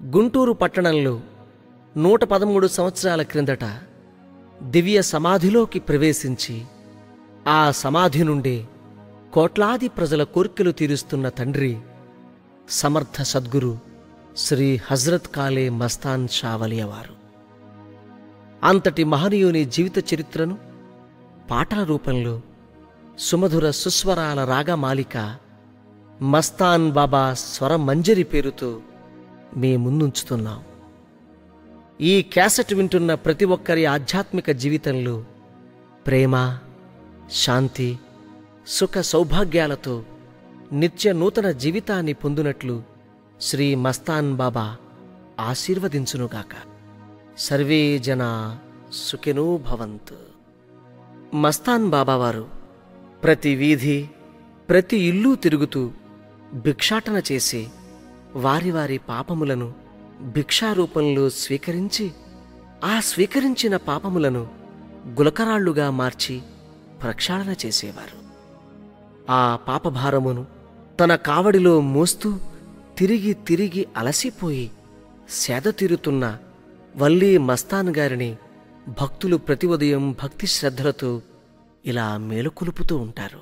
గుంటూరు పట్టణంలో నూట పదమూడు సంవత్సరాల క్రిందట దివ్య సమాధిలోకి ప్రవేశించి ఆ సమాధి నుండే కోట్లాది ప్రజల కోర్కెలు తీరుస్తున్న తండ్రి సమర్థ సద్గురు శ్రీ హజ్రత్ కాలే మస్తాన్ షావలియవారు అంతటి మహనీయుని జీవిత చరిత్రను పాటల రూపంలో సుమధుర సుస్వరాల రాగమాలిక మస్తాన్ బాబా స్వరమంజరి పేరుతో మీ ముందుంచుతున్నాం ఈ క్యాసెట్ వింటున్న ప్రతి ఒక్కరి ఆధ్యాత్మిక జీవితంలో ప్రేమ శాంతి సుఖ సౌభాగ్యాలతో నిత్య నూతన జీవితాన్ని పొందునట్లు శ్రీ మస్తాన్ బాబా ఆశీర్వదించునుగాక సర్వే జనా సుఖినో భవంతు మస్తాన్ బాబావారు ప్రతి వీధి ప్రతి ఇల్లు తిరుగుతూ భిక్షాటన చేసి వారి వారి పాపములను భిక్షారూపంలో స్వీకరించి ఆ స్వీకరించిన పాపములను గులకరాళ్లుగా మార్చి ప్రక్షాళన చేసేవారు ఆ పాపభారమును తన కావడిలో మోస్తూ తిరిగి తిరిగి అలసిపోయి సేద తీరుతున్న వల్లీ మస్తాన్ గారిని భక్తులు ప్రతి ఉదయం భక్తి శ్రద్ధలతో ఇలా మేలుకొలుపుతూ ఉంటారు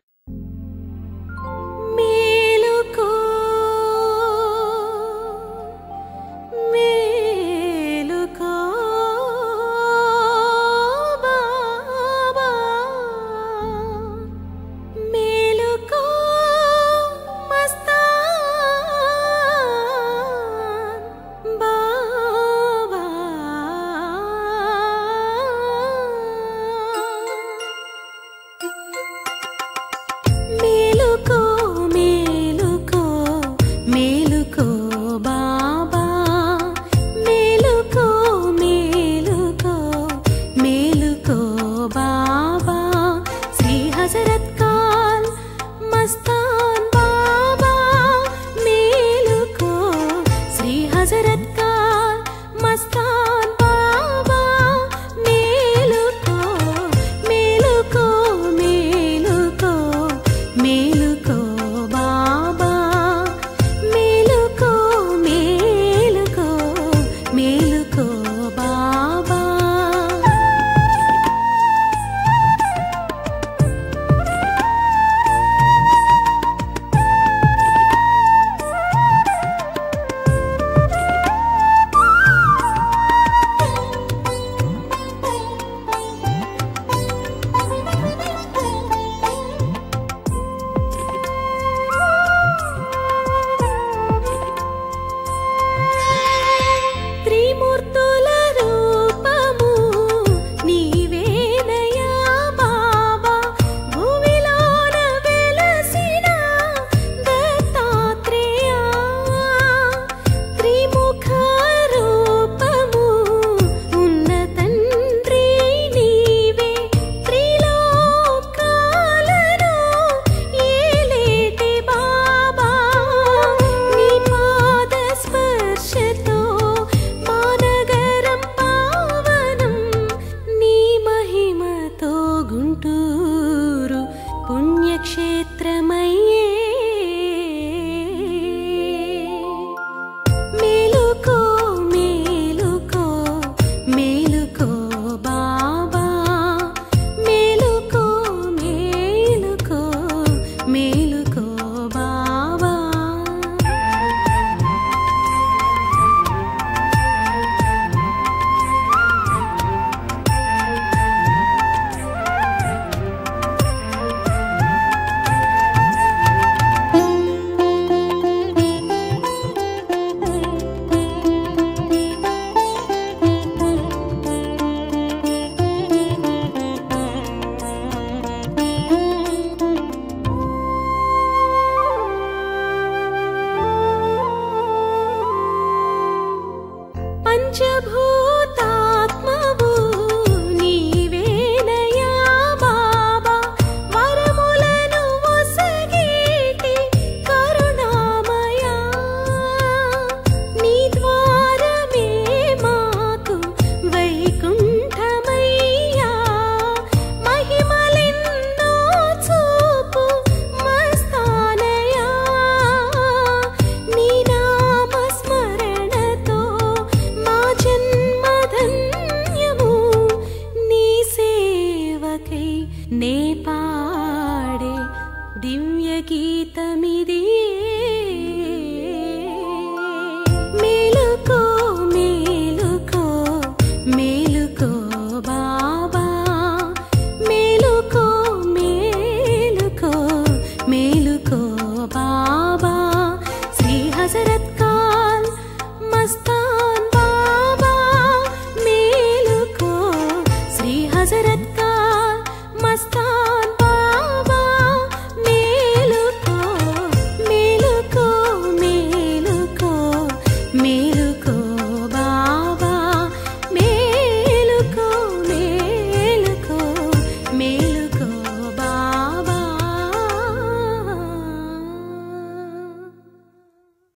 మేలుకో మేలుకో బాబా మేలుకో మస్తాన్ బాబా మేలుకో మేలుకో మేలుకో బాబా మేలుకో మేలుకో మేలుకో బాబా శ్రీ హజరత్ కాల్ మస్తాన్ బాబా మేలుకో శ్రీ హజరత్ కాల్ మస్తాన్ బాబా మేలుకో మేలుకో మేలుకో మేలుకో బాబా మేలుకో మేలుకో మేలుకో బాబా త్రిమూర్తుల రూపము నీవేనయా బాబా భూమిలోన వెలసిన దత్తాత్రేయ త్రిముఖ రూపము ఉన్న తండ్రి నీవే త్రిలోకాలను ఏలేటి బాబా నీ పాద స్పర్శతో మానగరం పావనం నీ మహిమతో గుంటూరు పుణ్యక్షేత్రమయ్యే మేలుకో మేలుకో మేలుకో బాబా మేలుకో మేలుకో మేలుకో బాబా పంచభూ